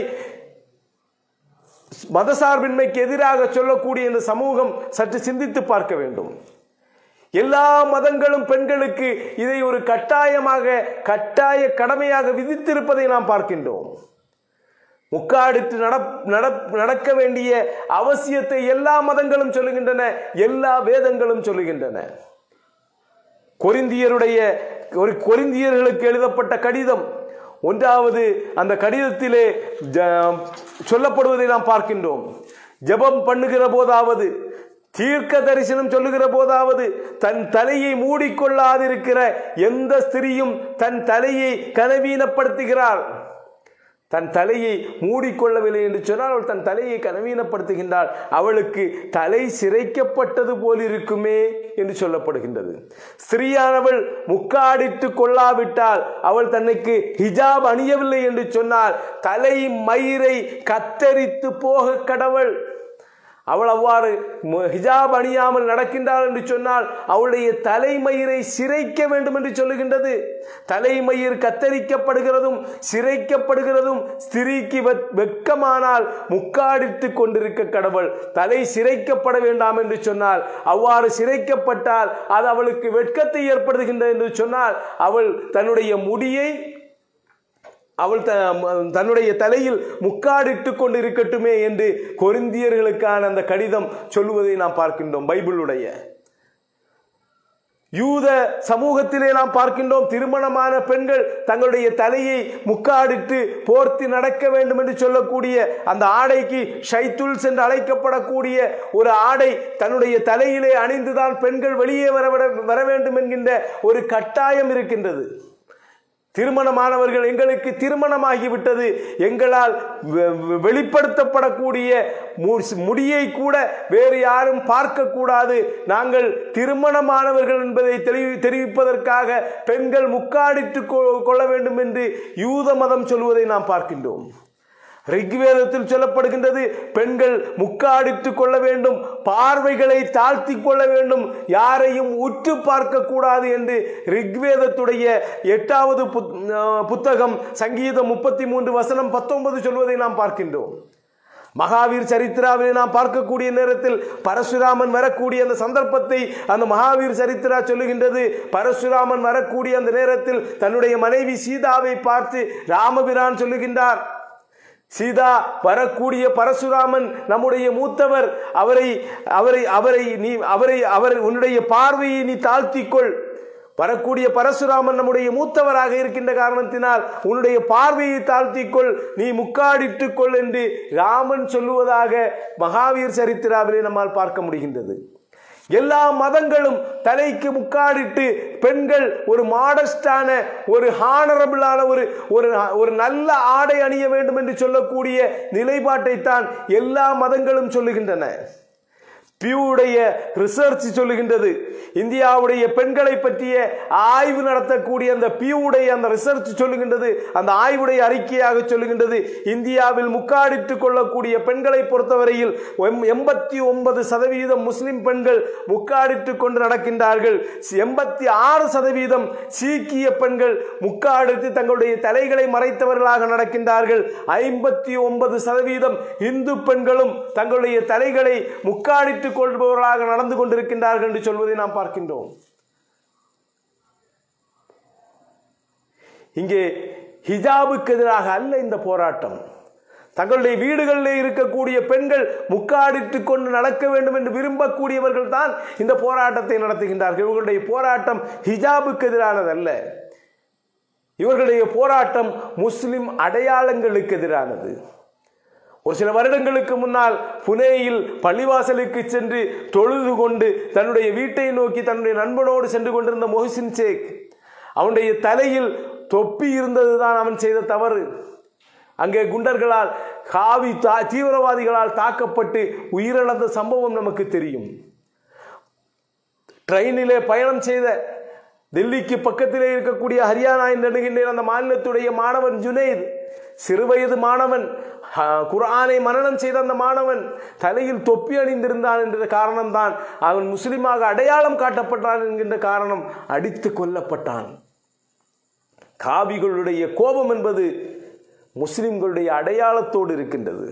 மதசார்பின்மைக்கு எதிராக சொல்லக்கூடிய இந்த சமூகம் சற்று சிந்தித்து பார்க்க வேண்டும் எல்லா மதங்களும் பெண்களுக்கு இதை ஒரு கட்டாயமாக கட்டாய கடமையாக விதித்திருப்பதை நாம் பார்க்கின்றோம் முக்காடிட்டு நடக்க வேண்டிய அவசியத்தை எல்லா மதங்களும் சொல்லுகின்றன எல்லா வேதங்களும் சொல்லுகின்றன கொரிந்தியருடைய ஒரு கொரிந்தியர்களுக்கு எழுதப்பட்ட கடிதம் ஒன்றாவது அந்த கடிதத்திலே சொல்லப்படுவதை நாம் பார்க்கின்றோம் ஜபம் பண்ணுகிற போதாவது தீர்க்க தரிசனம் சொல்லுகிற போதாவது தன் தலையை மூடிக்கொள்ளாதிருக்கிற எந்த ஸ்திரியும் தன் தலையை கனவீனப்படுத்துகிறாள் தன் தலையை மூடிக்கொள்ளவில்லை என்று சொன்னால் அவள் தன் தலையை கனவீனப்படுத்துகின்றாள் அவளுக்கு தலை சிரைக்கப்பட்டது போல் இருக்குமே என்று சொல்லப்படுகின்றது ஸ்திரீயானவள் முக்காடிட்டு கொள்ளாவிட்டால் அவள் தன்னைக்கு ஹிஜாப் அணியவில்லை என்று சொன்னால் தலை மயிரை கத்தரித்து போக கடவுள் அவள் அவ்வாறு மு- ஹிஜாப் அணியாமல் நடக்கின்றாள் என்று சொன்னால் அவளுடைய தலைமயிரை சிரைக்க வேண்டும் என்று சொல்லுகின்றது தலைமயிர் கத்தரிக்கப்படுகிறதும் சிரைக்கப்படுகிறதும் ஸ்திரீக்கு வெ- வெட்கமானால் முக்காடிட்டு கொண்டிருக்க கடவுள் தலை சிரைக்கப்பட வேண்டாம் என்று சொன்னால் அவ்வாறு சிரைக்கப்பட்டால் அது அவளுக்கு வெட்கத்தை ஏற்படுத்துகின்றது என்று சொன்னால் அவள் தன்னுடைய முடியை அவள் த தன்னுடைய தலையில் முக்காடிட்டு கொண்டு இருக்கட்டுமே என்று கொரிந்தியர்களுக்கான அந்த கடிதம் சொல்லுவதை நாம் பார்க்கின்றோம் பைபிளுடைய யூத சமூகத்திலே நாம் பார்க்கின்றோம் திருமணமான பெண்கள் தங்களுடைய தலையை முக்காடிட்டு போர்த்தி நடக்க வேண்டும் என்று சொல்லக்கூடிய அந்த ஆடைக்கு ஷைத்துல்ஸ் என்று அழைக்கப்படக்கூடிய ஒரு ஆடை தன்னுடைய தலையிலே அணிந்துதான் பெண்கள் வெளியே வர விட- வர வேண்டும் என்கின்ற ஒரு கட்டாயம் இருக்கின்றது திருமணமானவர்கள் எங்களுக்கு திருமணமாகிவிட்டது எங்களால் வெ- வெ- வெளிப்படுத்தப்படக்கூடிய மு- முடியை கூட வேறு யாரும் பார்க்கக்கூடாது நாங்கள் திருமணமானவர்கள் என்பதை தெளிவி தெரிவிப்பதற்காக பெண்கள் முக்காடிட்டு கொ- கொள்ள வேண்டும் என்று யூத மதம் சொல்வதை நாம் பார்க்கின்றோம் ரிக்வேதத்தில் சொல்லப்படுகின்றது பெண்கள் முக்காடிட்டு கொள்ள வேண்டும் பார்வைகளை தாழ்த்தி கொள்ள வேண்டும் யாரையும் உற்று பார்க்க கூடாது என்று ரிக்வேதத்துடைய எட்டாவது புத்- அஹ் புத்தகம் சங்கீதம் முப்பத்தி மூன்று வசனம் பத்தொன்பது சொல்வதை நாம் பார்க்கின்றோம் மகாவீர் சரித்திராவிலே நாம் பார்க்கக்கூடிய நேரத்தில் பரசுராமன் வரக்கூடிய அந்த சந்தர்ப்பத்தை அந்த மகாவீர் சரித்திரா சொல்லுகின்றது பரசுராமன் வரக்கூடிய அந்த நேரத்தில் தன்னுடைய மனைவி சீதாவை பார்த்து ராமபிரான் சொல்லுகின்றார் சீதா வரக்கூடிய பரசுராமன் நம்முடைய மூத்தவர் அவரை அவரை அவரை நீ அவரை அவர் உன்னுடைய பார்வையை நீ தாழ்த்திக்கொள் வரக்கூடிய பரசுராமன் நம்முடைய மூத்தவராக இருக்கின்ற காரணத்தினால் உன்னுடைய பார்வையை தாழ்த்திக்கொள் நீ முக்காடிட்டுக் கொள் என்று ராமன் சொல்லுவதாக மகாவீர் சரித்திராவிலே நம்மால் பார்க்க முடிகின்றது எல்லா மதங்களும் தலைக்கு முக்காடிட்டு பெண்கள் ஒரு மாடஸ்டான ஒரு ஹானரபிளான ஒரு ஒரு ஒரு நல்ல ஆடை அணிய வேண்டும் என்று சொல்லக்கூடிய நிலைப்பாட்டை தான் எல்லா மதங்களும் சொல்லுகின்றன பியூடைய ரிசர்ச் சொல்லுகின்றது இந்தியாவுடைய பெண்களை பற்றிய ஆய்வு நடத்தக்கூடிய அந்த பியூடைய அந்த ரிசர்ச் சொல்லுகின்றது அந்த ஆய்வுடைய அறிக்கையாக சொல்லுகின்றது இந்தியாவில் முக்காடிட்டு கொள்ளக்கூடிய பெண்களை பொறுத்தவரையில் எம்- எண்பத்தி ஒன்பது சதவீதம் முஸ்லிம் பெண்கள் முக்காடிட்டு கொண்டு நடக்கின்றார்கள் எண்பத்தி ஆறு சதவீதம் சீக்கிய பெண்கள் முக்காடிட்டு தங்களுடைய தலைகளை மறைத்தவர்களாக நடக்கின்றார்கள் ஐம்பத்தி ஒன்பது சதவீதம் இந்து பெண்களும் தங்களுடைய தலைகளை முக்காடிட்டுக் கொள்பவர்களாக நடந்து கொண்டிருக்கின்றார்கள் என்று சொல்வதை நாம் பார்க்கின்றோம் இங்கே ஹிஜாபுக்கு எதிராக அல்ல இந்த போராட்டம் தங்களுடைய வீடுகளிலே இருக்கக்கூடிய பெண்கள் முக்காடிட்டுக் கொண்டு நடக்க வேண்டும் என்று விரும்பக்கூடியவர்கள் தான் இந்த போராட்டத்தை நடத்துகின்றார்கள் இவர்களுடைய போராட்டம் ஹிஜாபுக்கு எதிரானதல்ல இவர்களுடைய போராட்டம் முஸ்லிம் அடையாளங்களுக்கு எதிரானது ஒரு சில வருடங்களுக்கு முன்னால் புனேயில் பள்ளிவாசலுக்கு சென்று தொழுது கொண்டு தன்னுடைய வீட்டை நோக்கி தன்னுடைய நண்பனோடு சென்று கொண்டிருந்த மொஹிசின் ஷேக் அவனுடைய தலையில் தொப்பி இருந்ததுதான் அவன் செய்த தவறு அங்கே குண்டர்களால் காவி தா தீவிரவாதிகளால் தாக்கப்பட்டு உயிரிழந்த சம்பவம் நமக்கு தெரியும் ட்ரெயினிலே பயணம் செய்த டெல்லிக்கு பக்கத்திலே இருக்கக்கூடிய ஹரியானா என்று எண்ணுகின்றேன் அந்த மாநிலத்துடைய மாணவன் ஜுனைத் சிறுவயது மாணவன் ஹ, குர்ஆனை மனனம் செய்த அந்த மாணவன் தலையில் தொப்பி அணிந்திருந்தான் என்ற காரணம்தான் அவன் முஸ்லிமாக அடையாளம் காட்டப்பட்டான் என்கின்ற காரணம் அடித்து கொல்லப்பட்டான் காவிகளுடைய கோபம் என்பது முஸ்லிம்களுடைய அடையாளத்தோடு இருக்கின்றது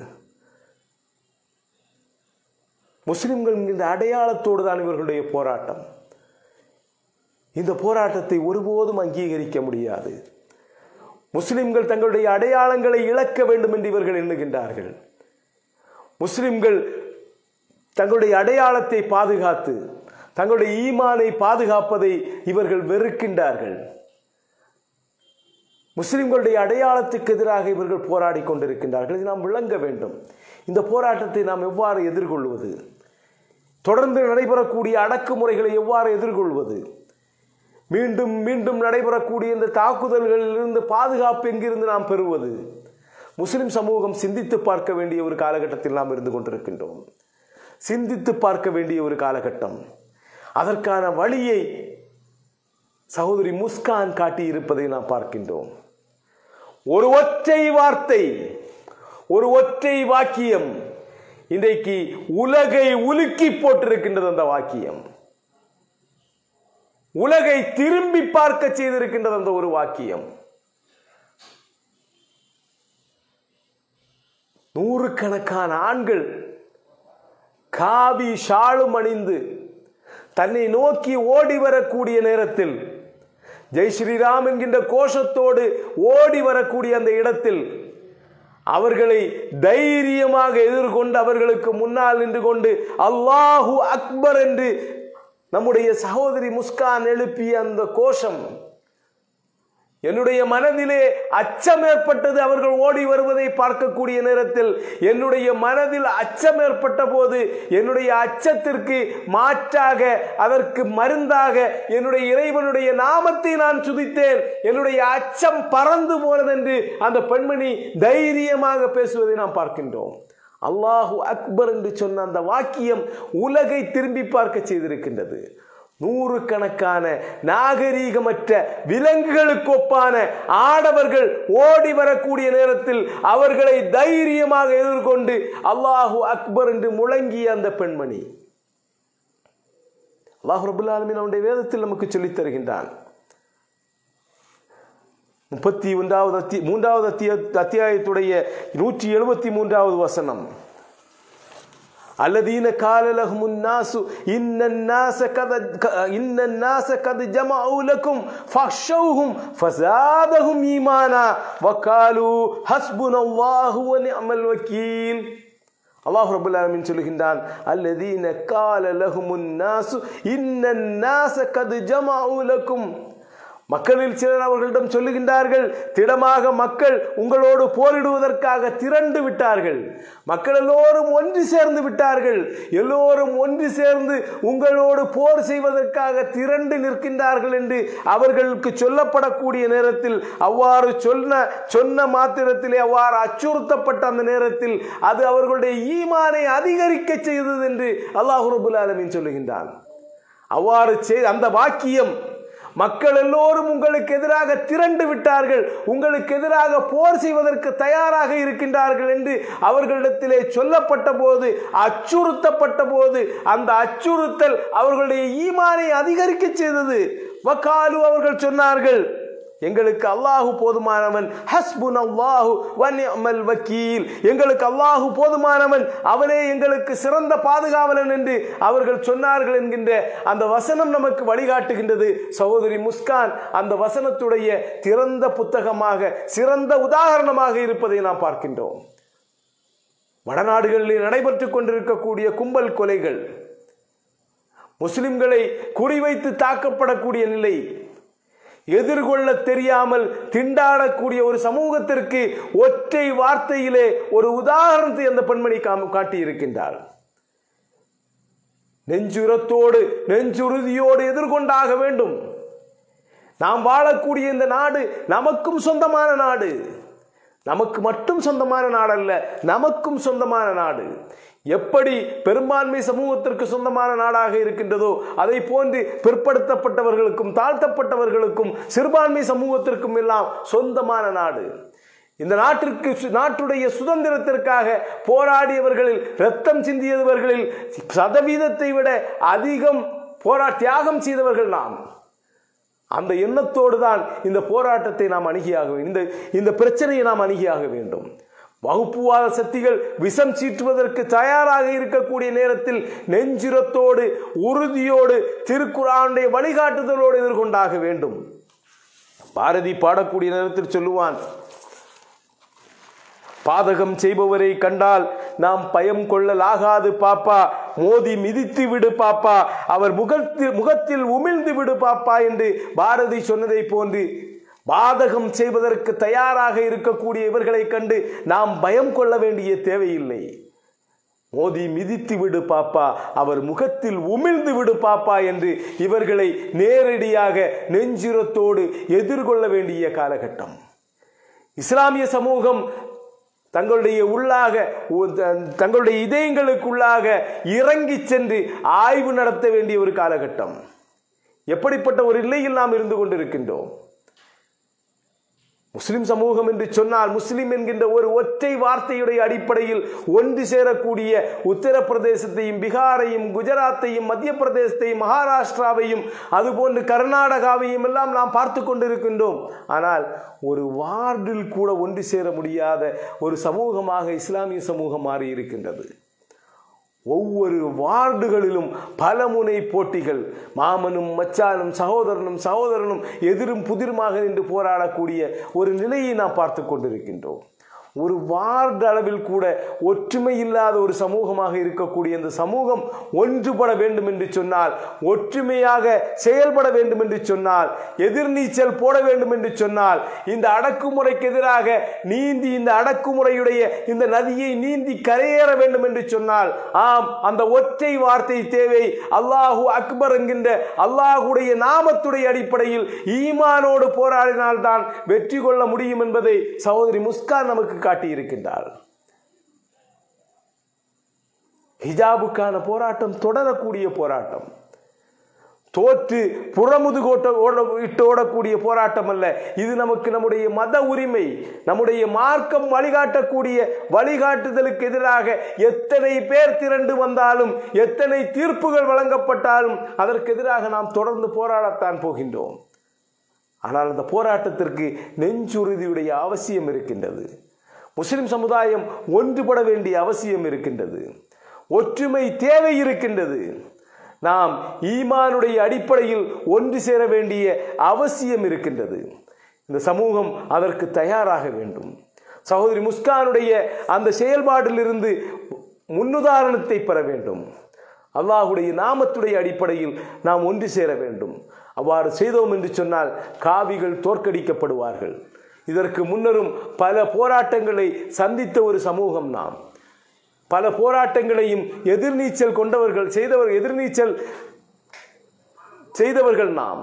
முஸ்லிம்கள் இந்த அடையாளத்தோடு தான் இவர்களுடைய போராட்டம் இந்த போராட்டத்தை ஒருபோதும் அங்கீகரிக்க முடியாது முஸ்லிம்கள் தங்களுடைய அடையாளங்களை இழக்க வேண்டும் என்று இவர்கள் எண்ணுகின்றார்கள் முஸ்லிம்கள் தங்களுடைய அடையாளத்தை பாதுகாத்து தங்களுடைய ஈமானை பாதுகாப்பதை இவர்கள் வெறுக்கின்றார்கள் முஸ்லிம்களுடைய அடையாளத்துக்கு எதிராக இவர்கள் போராடி கொண்டிருக்கின்றார்கள் இது நாம் விளங்க வேண்டும் இந்த போராட்டத்தை நாம் எவ்வாறு எதிர்கொள்வது தொடர்ந்து நடைபெறக்கூடிய அடக்குமுறைகளை எவ்வாறு எதிர்கொள்வது மீண்டும் மீண்டும் நடைபெறக்கூடிய இந்த தாக்குதல்களிலிருந்து பாதுகாப்பு எங்கிருந்து நாம் பெறுவது முஸ்லிம் சமூகம் சிந்தித்து பார்க்க வேண்டிய ஒரு காலகட்டத்தில் நாம் இருந்து கொண்டிருக்கின்றோம் சிந்தித்து பார்க்க வேண்டிய ஒரு காலகட்டம் அதற்கான வழியை சகோதரி முஸ்கான் காட்டி இருப்பதை நாம் பார்க்கின்றோம் ஒரு ஒற்றை வார்த்தை ஒரு ஒற்றை வாக்கியம் இன்றைக்கு உலகை உலுக்கி போட்டிருக்கின்றது அந்த வாக்கியம் உலகை திரும்பி பார்க்க செய்திருக்கின்றது அந்த ஒரு வாக்கியம் நூறுக்கணக்கான ஆண்கள் காவி ஷாலும் அணிந்து தன்னை நோக்கி ஓடி வரக்கூடிய நேரத்தில் ஜெய் ஸ்ரீராம் என்கின்ற கோஷத்தோடு ஓடி வரக்கூடிய அந்த இடத்தில் அவர்களை தைரியமாக எதிர்கொண்டு அவர்களுக்கு முன்னால் நின்று கொண்டு அல்லாஹு அக்பர் என்று நம்முடைய சகோதரி முஸ்கான் எழுப்பிய அந்த கோஷம் என்னுடைய மனதிலே அச்சம் ஏற்பட்டது அவர்கள் ஓடி வருவதை பார்க்கக்கூடிய நேரத்தில் என்னுடைய மனதில் அச்சம் ஏற்பட்ட போது என்னுடைய அச்சத்திற்கு மாற்றாக அதற்கு மருந்தாக என்னுடைய இறைவனுடைய நாமத்தை நான் சுதித்தேன் என்னுடைய அச்சம் பறந்து போனதென்று அந்த பெண்மணி தைரியமாக பேசுவதை நாம் பார்க்கின்றோம் அல்லாஹு அக்பர் என்று சொன்ன அந்த வாக்கியம் உலகை திரும்பி பார்க்க செய்திருக்கின்றது நூறுக்கணக்கான நாகரீகமற்ற விலங்குகளுக்கு ஒப்பான ஆடவர்கள் ஓடி வரக்கூடிய நேரத்தில் அவர்களை தைரியமாக எதிர்கொண்டு அல்லாஹு அக்பர் என்று முழங்கிய அந்த பெண்மணி அல்லாஹு ரபுல் ஆலமின் அவனுடைய வேதத்தில் நமக்கு சொல்லித் தருகின்றான் முப்பத்தி ஒன்றாவது அத்தி மூன்றாவது அத்திய அத்தியாயத்துடைய நூற்றி எழுபத்தி மூன்றாவது வசனம் الذين قال لهم الناس إن الناس قد إن الناس قد جمعوا لكم فاخشوهم فزادهم إيمانا وقالوا حسبنا الله ونعم الوكيل அல்லாஹ் ரபுல் ஆலமின் சொல்லுகின்றான் அல்லதீன கால லஹுமுன் நாசு இன்னன் நாச கது ஜமாஉ லக்கும் மக்களில் சிலர் அவர்களிடம் சொல்லுகின்றார்கள் திடமாக மக்கள் உங்களோடு போரிடுவதற்காக திரண்டு விட்டார்கள் மக்கள் எல்லோரும் ஒன்று சேர்ந்து விட்டார்கள் எல்லோரும் ஒன்று சேர்ந்து உங்களோடு போர் செய்வதற்காக திரண்டு நிற்கின்றார்கள் என்று அவர்களுக்கு சொல்லப்படக்கூடிய நேரத்தில் அவ்வாறு சொன்ன சொன்ன மாத்திரத்திலே அவ்வாறு அச்சுறுத்தப்பட்ட அந்த நேரத்தில் அது அவர்களுடைய ஈமானை அதிகரிக்க செய்தது என்று அல்லாஹு ரபுல் ஆலமின் சொல்லுகின்றான் அவ்வாறு செய் அந்த வாக்கியம் மக்கள் எல்லோரும் உங்களுக்கு எதிராக திரண்டு விட்டார்கள் உங்களுக்கு எதிராக போர் செய்வதற்கு தயாராக இருக்கின்றார்கள் என்று அவர்களிடத்திலே சொல்லப்பட்ட போது அச்சுறுத்தப்பட்ட போது அந்த அச்சுறுத்தல் அவர்களுடைய ஈமானை அதிகரிக்க செய்தது வக்காலு அவர்கள் சொன்னார்கள் எங்களுக்கு அல்லாஹு போதுமானவன் ஹஸ்புன் அல்லாஹு வன்யமல் வக்கீல் எங்களுக்கு அல்லாஹு போதுமானவன் அவனே எங்களுக்கு சிறந்த பாதுகாவலன் என்று அவர்கள் சொன்னார்கள் என்கின்ற அந்த வசனம் நமக்கு வழிகாட்டுகின்றது சகோதரி முஸ்கான் அந்த வசனத்துடைய திறந்த புத்தகமாக சிறந்த உதாரணமாக இருப்பதை நாம் பார்க்கின்றோம் வடநாடுகளில் நடைபெற்றுக் கொண்டிருக்கக்கூடிய கும்பல் கொலைகள் முஸ்லிம்களை குறிவைத்து தாக்கப்படக்கூடிய நிலை எதிர்கொள்ள தெரியாமல் திண்டாடக்கூடிய ஒரு சமூகத்திற்கு ஒற்றை வார்த்தையிலே ஒரு உதாரணத்தை அந்த பெண்மணி காட்டி இருக்கின்றார் நெஞ்சுரத்தோடு நெஞ்சுறுதியோடு எதிர்கொண்டாக வேண்டும் நாம் வாழக்கூடிய இந்த நாடு நமக்கும் சொந்தமான நாடு நமக்கு மட்டும் சொந்தமான நாடு அல்ல நமக்கும் சொந்தமான நாடு எப்படி பெரும்பான்மை சமூகத்திற்கு சொந்தமான நாடாக இருக்கின்றதோ அதை போன்று பிற்படுத்தப்பட்டவர்களுக்கும் தாழ்த்தப்பட்டவர்களுக்கும் சிறுபான்மை சமூகத்திற்கும் எல்லாம் சொந்தமான நாடு இந்த நாட்டிற்கு நாட்டுடைய சுதந்திரத்திற்காக போராடியவர்களில் ரத்தம் சிந்தியவர்களில் சதவீதத்தை விட அதிகம் போரா தியாகம் செய்தவர்கள் நாம் அந்த எண்ணத்தோடு தான் இந்த போராட்டத்தை நாம் அணுகியாக இந்த இந்த பிரச்சனையை நாம் அணுகியாக வேண்டும் வகுப்புவாத சக்திகள் விஷம் சீற்றுவதற்கு தயாராக இருக்கக்கூடிய நேரத்தில் நெஞ்சிரத்தோடு உறுதியோடு திருக்குறானுடைய வழிகாட்டுதலோடு எதிர்கொண்டாக வேண்டும் பாரதி பாடக்கூடிய நேரத்தில் சொல்லுவான் பாதகம் செய்பவரை கண்டால் நாம் பயம் கொள்ளலாகாது பாப்பா மோதி மிதித்து விடு பாப்பா அவர் முகத்தில் முகத்தில் உமிழ்ந்து விடு பாப்பா என்று பாரதி சொன்னதை போன்று பாதகம் செய்வதற்கு தயாராக இருக்கக்கூடிய இவர்களை கண்டு நாம் பயம் கொள்ள வேண்டிய தேவையில்லை மோதி மிதித்து விடு பாப்பா அவர் முகத்தில் உமிழ்ந்து விடு பாப்பா என்று இவர்களை நேரடியாக நெஞ்சுரத்தோடு எதிர்கொள்ள வேண்டிய காலகட்டம் இஸ்லாமிய சமூகம் தங்களுடைய உள்ளாக உ- த- தங்களுடைய இதயங்களுக்குள்ளாக இறங்கி சென்று ஆய்வு நடத்த வேண்டிய ஒரு காலகட்டம் எப்படிப்பட்ட ஒரு நிலையில் நாம் இருந்து கொண்டிருக்கின்றோம் முஸ்லிம் சமூகம் என்று சொன்னால் முஸ்லிம் என்கின்ற ஒரு ஒற்றை வார்த்தையுடைய அடிப்படையில் ஒன்று சேரக்கூடிய உத்தரப்பிரதேசத்தையும் பீகாரையும் குஜராத்தையும் மத்திய பிரதேசத்தையும் மகாராஷ்டிராவையும் அதுபோன்று கர்நாடகாவையும் எல்லாம் நாம் பார்த்து கொண்டிருக்கின்றோம் ஆனால் ஒரு வார்டில் கூட ஒன்று சேர முடியாத ஒரு சமூகமாக இஸ்லாமிய சமூகம் மாறி இருக்கின்றது ஒவ்வொரு வார்டுகளிலும் பல முனை போட்டிகள் மாமனும் மச்சானும் சகோதரனும் சகோதரனும் எதிரும் புதிருமாக நின்று போராடக்கூடிய ஒரு நிலையை நாம் பார்த்து கொண்டிருக்கின்றோம் ஒரு வார்டு அளவில் கூட ஒற்றுமை இல்லாத ஒரு சமூகமாக இருக்கக்கூடிய இந்த சமூகம் ஒன்றுபட வேண்டும் என்று சொன்னால் ஒற்றுமையாக செயல்பட வேண்டும் என்று சொன்னால் எதிர்நீச்சல் போட வேண்டும் என்று சொன்னால் இந்த அடக்குமுறைக்கு எதிராக நீந்தி இந்த அடக்குமுறையுடைய இந்த நதியை நீந்தி கரையேற வேண்டும் என்று சொன்னால் ஆம் அந்த ஒற்றை வார்த்தை தேவை அல்லாஹு அக்பர் என்கின்ற அல்லாஹுடைய நாமத்துடைய அடிப்படையில் ஈமானோடு போராடினால்தான் வெற்றி கொள்ள முடியும் என்பதை சகோதரி முஸ்கான் நமக்கு காட்டியிருக்கின்றார் ஹிஜாபுக்கான போராட்டம் தொடரக்கூடிய போராட்டம் தோற்று புறமுது கோட்ட ஓட இட்டு ஓடக்கூடிய போராட்டம் அல்ல இது நமக்கு நம்முடைய மத உரிமை நம்முடைய மார்க்கம் வழிகாட்டக்கூடிய வழிகாட்டுதலுக்கு எதிராக எத்தனை பேர் திரண்டு வந்தாலும் எத்தனை தீர்ப்புகள் வழங்கப்பட்டாலும் அதற்கு எதிராக நாம் தொடர்ந்து போராடத்தான் போகின்றோம் ஆனால் அந்த போராட்டத்திற்கு நெஞ்சுறுதியுடைய அவசியம் இருக்கின்றது முஸ்லிம் சமுதாயம் ஒன்றுபட வேண்டிய அவசியம் இருக்கின்றது ஒற்றுமை தேவை இருக்கின்றது நாம் ஈமானுடைய அடிப்படையில் ஒன்று சேர வேண்டிய அவசியம் இருக்கின்றது இந்த சமூகம் அதற்கு தயாராக வேண்டும் சகோதரி முஸ்கானுடைய அந்த செயல்பாட்டிலிருந்து முன்னுதாரணத்தை பெற வேண்டும் அல்லாஹுடைய நாமத்துடைய அடிப்படையில் நாம் ஒன்று சேர வேண்டும் அவ்வாறு செய்தோம் என்று சொன்னால் காவிகள் தோற்கடிக்கப்படுவார்கள் இதற்கு முன்னரும் பல போராட்டங்களை சந்தித்த ஒரு சமூகம் நாம் பல போராட்டங்களையும் எதிர்நீச்சல் கொண்டவர்கள் செய்தவர் எதிர்நீச்சல் செய்தவர்கள் நாம்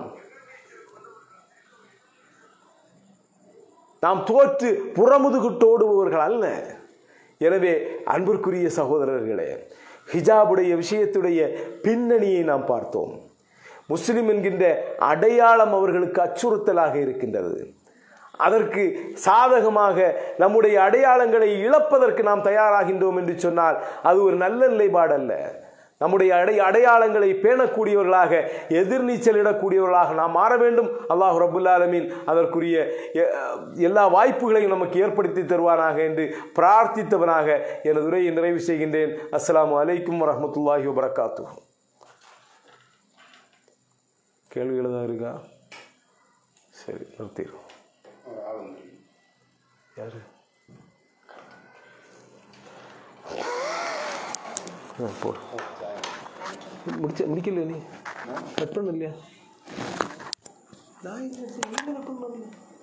நாம் தோற்று புறமுதுகுட்டு ஓடுபவர்கள் அல்ல எனவே அன்பிற்குரிய சகோதரர்களே ஹிஜாபுடைய விஷயத்துடைய பின்னணியை நாம் பார்த்தோம் முஸ்லிம் என்கின்ற அடையாளம் அவர்களுக்கு அச்சுறுத்தலாக இருக்கின்றது அதற்கு சாதகமாக நம்முடைய அடையாளங்களை இழப்பதற்கு நாம் தயாராகின்றோம் என்று சொன்னால் அது ஒரு நல்ல நிலைப்பாடல்ல நம்முடைய அடை அடையாளங்களை பேணக்கூடியவர்களாக எதிர்நீச்சல் இடக்கூடியவர்களாக நாம் மாற வேண்டும் அல்லாஹ் ரபுல் ஆலமீன் அதற்குரிய எ- எல்லா வாய்ப்புகளையும் நமக்கு ஏற்படுத்தி தருவானாக என்று பிரார்த்தித்தவனாக எனது உரையை நிறைவு செய்கின்றேன் அஸ்ஸலாமு அலைக்கும் வரஹ்மத்துல்லாஹி வபரகாத்து கேள்விகள் ஏதாவது இருக்கா சரி நிறுத்திடும் யாரு ஆ, போடு முடிச்ச முடிக்கல நீ கட் பண்ண இல்லையா நான் இங்க என்ன பண்ண